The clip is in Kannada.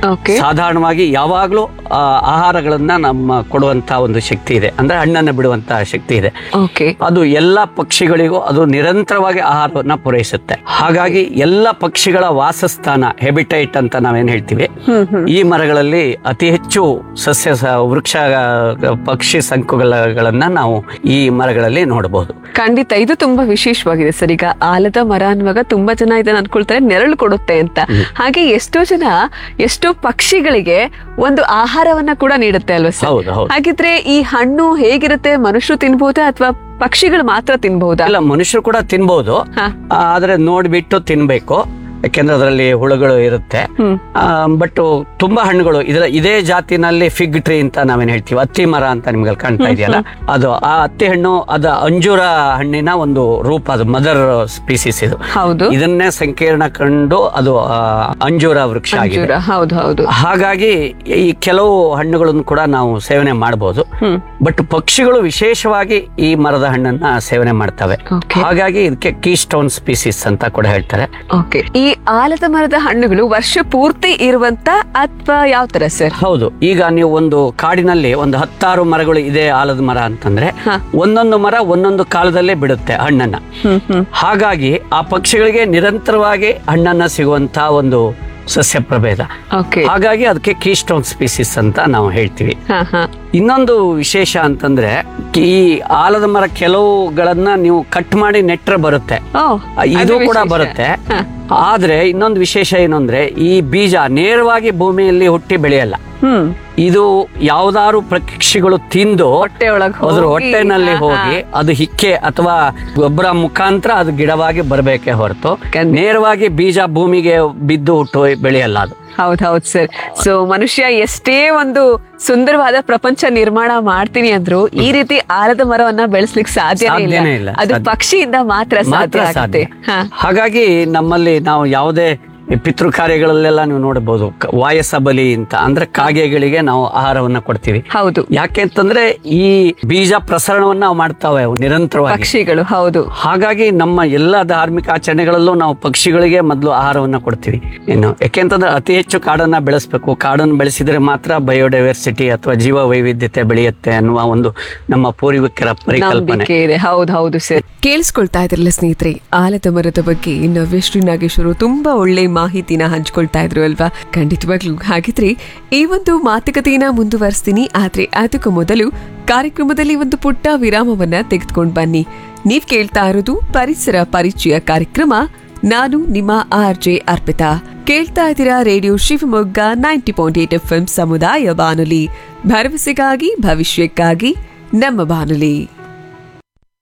ಓಕೆ ಸಾಧಾರಣವಾಗಿ ಯಾವಾಗಲೂ ಆ, ಆಹಾರಗಳನ್ನ ನಮ್ಮ ಕೊಡುವಂತ ಒಂದು ಶಕ್ತಿ ಇದೆ ಅಂದ್ರೆ ಹಣ್ಣನ್ನು ಬಿಡುವಂತ ಶಕ್ತಿ ಇದೆ ಓಕೆ ಅದು ಎಲ್ಲ ಪಕ್ಷಿಗಳಿಗೂ ಅದು ನಿರಂತರವಾಗಿ ಆಹಾರವನ್ನ ಪೂರೈಸುತ್ತೆ ಹಾಗಾಗಿ ಎಲ್ಲ ಪಕ್ಷಿಗಳ ವಾಸಸ್ಥಾನ ಹೆಬಿಟೈಟ್ ಅಂತ ನಾವೇನ್ ಹೇಳ್ತೀವಿ ಈ ಮರಗಳಲ್ಲಿ ಅತಿ ಹೆಚ್ಚು ಸಸ್ಯ ಸ- ವೃಕ್ಷ ಪಕ್ಷಿ ಸಂಕುಗಳನ್ನ ನಾವು ಈ ಮರಗಳಲ್ಲಿ ನೋಡಬಹುದು ಖಂಡಿತ ಇದು ತುಂಬಾ ವಿಶೇಷವಾಗಿದೆ ಸರ್ ಈಗ ಆಲದ ಮರ ಅನ್ನುವಾಗ ತುಂಬಾ ಜನ ಇದನ್ನ ಅನ್ಕೊಳ್ತಾರೆ ನೆರಳು ಕೊಡುತ್ತೆ ಅಂತ ಹಾಗೆ ಎಷ್ಟೋ ಜನ ಎಷ್ಟೋ ಪಕ್ಷಿಗಳಿಗೆ ಒಂದು ಆಹಾರವನ್ನ ಕೂಡ ನೀಡುತ್ತೆ ಅಲ್ವಾ ಸರ್ ಹೌದು ಹೌದು ಹಾಗಿದ್ರೆ ಈ ಹಣ್ಣು ಹೇಗಿರುತ್ತೆ ಮನುಷ್ಯರು ತಿನ್ಬಹುದಾ ಅಥವಾ ಪಕ್ಷಿಗಳು ಮಾತ್ರ ತಿನ್ಬಹುದಾ ಅಲ್ಲ ಮನುಷ್ಯರು ಕೂಡ ತಿನ್ಬಹುದು ಹಾ. ಆದ್ರೆ ನೋಡ್ಬಿಟ್ಟು ತಿನ್ಬೇಕು ಯಾಕೆಂದ್ರೆ ಅದರಲ್ಲಿ ಹುಳುಗಳು ಇರುತ್ತೆ ಹ್ಮ್ ಬಟ್ ತುಂಬಾ ಹಣ್ಣುಗಳು ಇದರ ಇದೇ ಜಾತಿನಲ್ಲಿ ಫಿಗ್ ಟ್ರೀ ಅಂತ ನಾವೇನ್ ಹೇಳ್ತೀವಿ ಅತ್ತಿ ಮರ ಅಂತ ನಿಮ್ಗೆ ಅಲ್ಲಿ ಕಾಣ್ತಾ ಇದೆಯಲ್ಲ ಅದು ಆ ಅತ್ತಿ ಹಣ್ಣು ಅದ ಅಂಜೂರ ಹಣ್ಣಿನ ಒಂದು ರೂಪ ಅದು ಮದರ್ ಸ್ಪೀಸಿಸ್ ಇದು ಹೌದು ಇದನ್ನೇ ಸಂಕೀರ್ಣ ಕಂಡು ಅದು ಆ, ಅಂಜೂರ ವೃಕ್ಷ ಆಗಿದೆ ಅಂಜೂರ ಹೌದು ಹೌದು ಹಾಗಾಗಿ ಈ ಕೆಲವು ಹಣ್ಣುಗಳನ್ನು ಕೂಡ ನಾವು ಸೇವನೆ ಮಾಡಬಹುದು ಹ್ಮ್ ಬಟ್ ಪಕ್ಷಿಗಳು ವಿಶೇಷವಾಗಿ ಈ ಮರದ ಹಣ್ಣನ್ನ ಸೇವನೆ ಮಾಡ್ತವೆ ಓಕೆ ಹಾಗಾಗಿ ಇದಕ್ಕೆ ಕೀ ಸ್ಟೋನ್ ಸ್ಪೀಸಿಸ್ ಅಂತ ಕೂಡ ಹೇಳ್ತಾರೆ ಓಕೆ ಈ ಆಲದ ಮರದ ಹಣ್ಣುಗಳು ವರ್ಷ ಪೂರ್ತಿ ಇರುವಂತ ಅಥವಾ ಯಾವ ತರ ಸರ್ ಹೌದು ಈಗ ನೀವು ಒಂದು ಕಾಡಿನಲ್ಲಿ ಒಂದು ಹತ್ತಾರು ಮರಗಳು ಇದೆ ಆಲದ ಮರ ಅಂತಂದ್ರೆ ಹಾ. ಒಂದೊಂದು ಮರ ಒಂದೊಂದು ಕಾಲದಲ್ಲೇ ಬಿಡುತ್ತೆ ಹಣ್ಣನ್ನ ಹ್ಮ್ ಹ್ಮ್ ಹಾಗಾಗಿ ಆ ಪಕ್ಷಿಗಳಿಗೆ ನಿರಂತರವಾಗಿ ಹಣ್ಣನ್ನ ಸಿಗುವಂತ ಒಂದು ಸಸ್ಯ ಪ್ರಭೇದ ಓಕೆ ಹಾಗಾಗಿ ಅದಕ್ಕೆ ಕೀಸ್ಟೋನ್ ಸ್ಪೀಸಿಸ್ ಅಂತ ನಾವು ಹೇಳ್ತೀವಿ ಹಾ ಹಾ ಇನ್ನೊಂದು ವಿಶೇಷ ಅಂತಂದ್ರೆ ಈ ಆಲದ ಮರ ಕೆಲವುಗಳನ್ನ ನೀವು ಕಟ್ ಮಾಡಿ ನೆಟ್ರೆ ಬರುತ್ತೆ ಓ ಇದು ಅದು ಕೂಡ ವಿಶೇಷ. ಬರುತ್ತೆ ಹಾ. ಆದ್ರೆ ಇನ್ನೊಂದು ವಿಶೇಷ ಏನು ಅಂದ್ರೆ ಈ ಬೀಜ ನೇರವಾಗಿ ಭೂಮಿಯಲ್ಲಿ ಹುಟ್ಟಿ ಬೆಳೆಯಲ್ಲ ಹ್ಮ್ ಇದು ಯಾವ್ದಾರು ಪಕ್ಷಿಗಳು ತಿಂದು ಹೊಟ್ಟೆ ಒಳಗ್ ಅದ್ರ ಹೋಗಿ, ಹೊಟ್ಟೆನಲ್ಲಿ ಹಾ, ಹೋಗಿ ಅದು ಹಿಕ್ಕೆ ಅಥವಾ ಗೊಬ್ಬರ ಮುಖಾಂತರ ಅದು ಗಿಡವಾಗಿ ಬರಬೇಕೆ ಹೊರತು ಖಂಡಿತ. ನೇರವಾಗಿ ಬೀಜ ಭೂಮಿಗೆ ಬಿದ್ದು ಹುಟ್ಟು ಬೆಳೆಯಲ್ಲ ಅದು ಹೌದ್ ಹೌದ್ ಸರ್ ಸೊ ಮನುಷ್ಯ ಎಷ್ಟೇ ಒಂದು ಸುಂದರವಾದ ಪ್ರಪಂಚ ನಿರ್ಮಾಣ ಮಾಡ್ತೀನಿ ಅಂದ್ರು ಈ ರೀತಿ ಆಲದ ಮರವನ್ನ ಬೆಳೆಸ್ಲಿಕ್ಕೆ ಸಾಧ್ಯನೇ ಸಾಧ್ಯನೇ ಇಲ್ಲ ಇಲ್ಲ, ಅದು ಸಾಧ್ಯ. ಪಕ್ಷಿಯಿಂದ ಮಾತ್ರ ಮಾತ್ರ ಸಾಧ್ಯ ಆಗುತ್ತೆ ಸಾಧ್ಯ ಹಾ ಹಾಗಾಗಿ ನಮ್ಮಲ್ಲಿ ನಾವು ಯಾವುದೇ ಪಿತೃ ಕಾರ್ಯಗಳಲ್ಲೆಲ್ಲ ನೀವು ನೋಡಬಹುದು ಕ- ವಾಯಸ ಬಲಿ ಅಂತ ಅಂದ್ರೆ ಕಾಗೆಗಳಿಗೆ ನಾವು ಆಹಾರವನ್ನ ಕೊಡ್ತೀವಿ ಹೌದು ಯಾಕೆ ಅಂತಂದ್ರೆ ಈ ಬೀಜ ಪ್ರಸರಣವನ್ನ ನಾವು ಮಾಡ್ತಾವೆ ಅವು ನಿರಂತರವಾಗಿ ಪಕ್ಷಿಗಳು ಹೌದು ಹಾಗಾಗಿ ನಮ್ಮ ಎಲ್ಲ ಧಾರ್ಮಿಕ ಆಚರಣೆಗಳಲ್ಲೂ ನಾವು ಪಕ್ಷಿಗಳಿಗೆ ಮೊದಲು ಆಹಾರವನ್ನ ಕೊಡ್ತೀವಿ ಇನ್ನು ಯಾಕೆಂತಂದ್ರೆ ಅತಿ ಹೆಚ್ಚು ಕಾಡನ್ನ ಬೆಳೆಸಬೇಕು ಕಾಡನ್ನು ಬೆಳೆಸಿದ್ರೆ ಮಾತ್ರ ಬಯೋಡೈವರ್ಸಿಟಿ ಅಥವಾ ಜೀವ ವೈವಿಧ್ಯತೆ ಬೆಳೆಯುತ್ತೆ ಅನ್ನುವ ಒಂದು ನಮ್ಮ ಪೂರ್ವಿಕರ ಪರಿಕಲ್ಪನೆ ನಂಬಿಕೆ ಇದೆ ಹೌದು ಹೌದು ಸರ್ ಕೇಳಿಸ್ಕೊಳ್ತಾ ಇದ್ರಲ್ಲ ಸ್ನೇಹಿತರೆ ಆಲದ ಮರದ ಬಗ್ಗೆ ನವ್ಯಶ್ರೀ ನಾಗೇಶ್ವರು ತುಂಬಾ ಒಳ್ಳೆ ಮಾಹಿತಿನ ಹಂಚ್ಕೊಳ್ತಾ ಇದ್ರು ಅಲ್ವಾ ಖಂಡಿತವಾಗ್ಲೂ ಹಾಗಿದ್ರೆ ಈ ಒಂದು ಮಾತುಕತೆಯನ್ನ ಮುಂದುವರಿಸ್ತೀನಿ ಆದ್ರೆ ಅದಕ್ಕೂ ಮೊದಲು ಕಾರ್ಯಕ್ರಮದಲ್ಲಿ ಒಂದು ಪುಟ್ಟ ವಿರಾಮವನ್ನ ತೆಗೆದುಕೊಂಡು ಬನ್ನಿ ನೀವ್ ಕೇಳ್ತಾ ಇರೋದು ಪರಿಸರ ಪರಿಚಯ ಕಾರ್ಯಕ್ರಮ ನಾನು ನಿಮ್ಮ ಆರ್ ಜೆ ಅರ್ಪಿತಾ ಕೇಳ್ತಾ ಇದ್ದೀರಾ radio Shivamogga ninety point eight F ಸಮುದಾಯ ಬಾನುಲಿ ಭರವಸೆಗಾಗಿ ಭವಿಷ್ಯಕ್ಕಾಗಿ ನಮ್ಮ ಬಾನುಲಿ